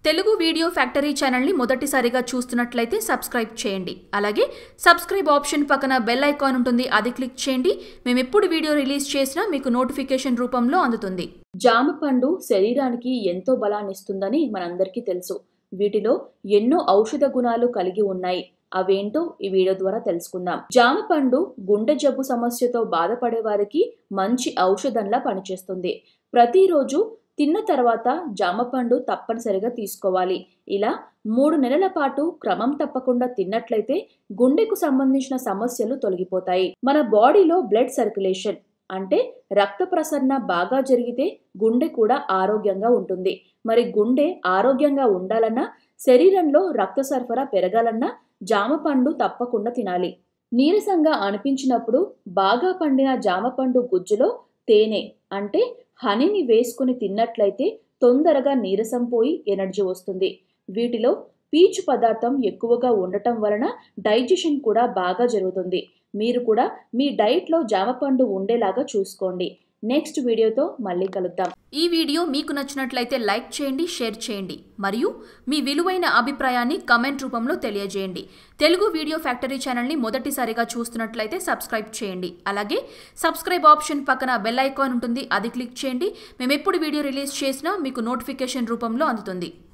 Telugu video factory ఛానల్ని మొదటిసారిగా చూస్తున్నట్లయితే సబ్స్క్రైబ్ చేయండి అలాగే సబ్స్క్రైబ్ ఆప్షన్ పక్కన బెల్ ఐకాన్ ఉంటుంది అది క్లిక్ చేయండి మేము ఎప్పుడు వీడియో రిలీజ్ చేసినా మీకు నోటిఫికేషన్ రూపంలో అందుతుంది జామ పండు శరీరానికి ఎంతో బలాన్ని ఇస్తుందని మనందరికీ తెలుసు వీటిలో ఎన్నో ఔషధ గుణాలు కలిగి ఉన్నాయి అవేంటో ఈ వీడియో ద్వారా తెలుసుకుందాం జామ పండు గుండె జబ్బు సమస్యతో బాధపడే వారికి మంచి ఔషధంలా పనిచేస్తుంది ప్రతిరోజు తిన్న తర్వాత జామపండు తప్పనిసరిగా తీసుకోవాలి ఇలా మూడు నెలల పాటు క్రమం తప్పకుండా తిన్నట్లయితే గుండెకు సంబంధించిన సమస్యలు తొలగిపోతాయి మన బాడీలో బ్లడ్ సర్క్యులేషన్ అంటే రక్త ప్రసరణ బాగా జరిగితే గుండె కూడా ఆరోగ్యంగా ఉంటుంది మరి గుండె ఆరోగ్యంగా ఉండాలన్నా శరీరంలో రక్త సరఫరా పెరగాలన్నా జామపండు తప్పకుండా తినాలి నీరసంగా అనిపించినప్పుడు బాగా పండిన జామపండు గుజ్జులో తేనె అంటే హనీని వేసుకుని తిన్నట్లయితే తొందరగా నీరసం పోయి ఎనర్జీ వస్తుంది వీటిలో పీచు పదార్థం ఎక్కువగా ఉండటం వలన డైజెషన్ కూడా బాగా జరుగుతుంది మీరు కూడా మీ డైట్లో జామపండు ఉండేలాగా చూసుకోండి నెక్స్ట్ వీడియోతో మళ్ళీ కలుద్దాం ఈ వీడియో మీకు నచ్చినట్లయితే లైక్ చేయండి షేర్ చేయండి మరియు మీ విలువైన అభిప్రాయాన్ని కమెంట్ రూపంలో తెలియజేయండి తెలుగు వీడియో ఫ్యాక్టరీ ఛానల్ని మొదటిసారిగా చూస్తున్నట్లయితే సబ్స్క్రైబ్ చేయండి అలాగే సబ్స్క్రైబ్ ఆప్షన్ పక్కన బెల్ ఐకాన్ ఉంటుంది అది క్లిక్ చేయండి మేము ఎప్పుడు వీడియో రిలీజ్ చేసినా మీకు నోటిఫికేషన్ రూపంలో అందుతుంది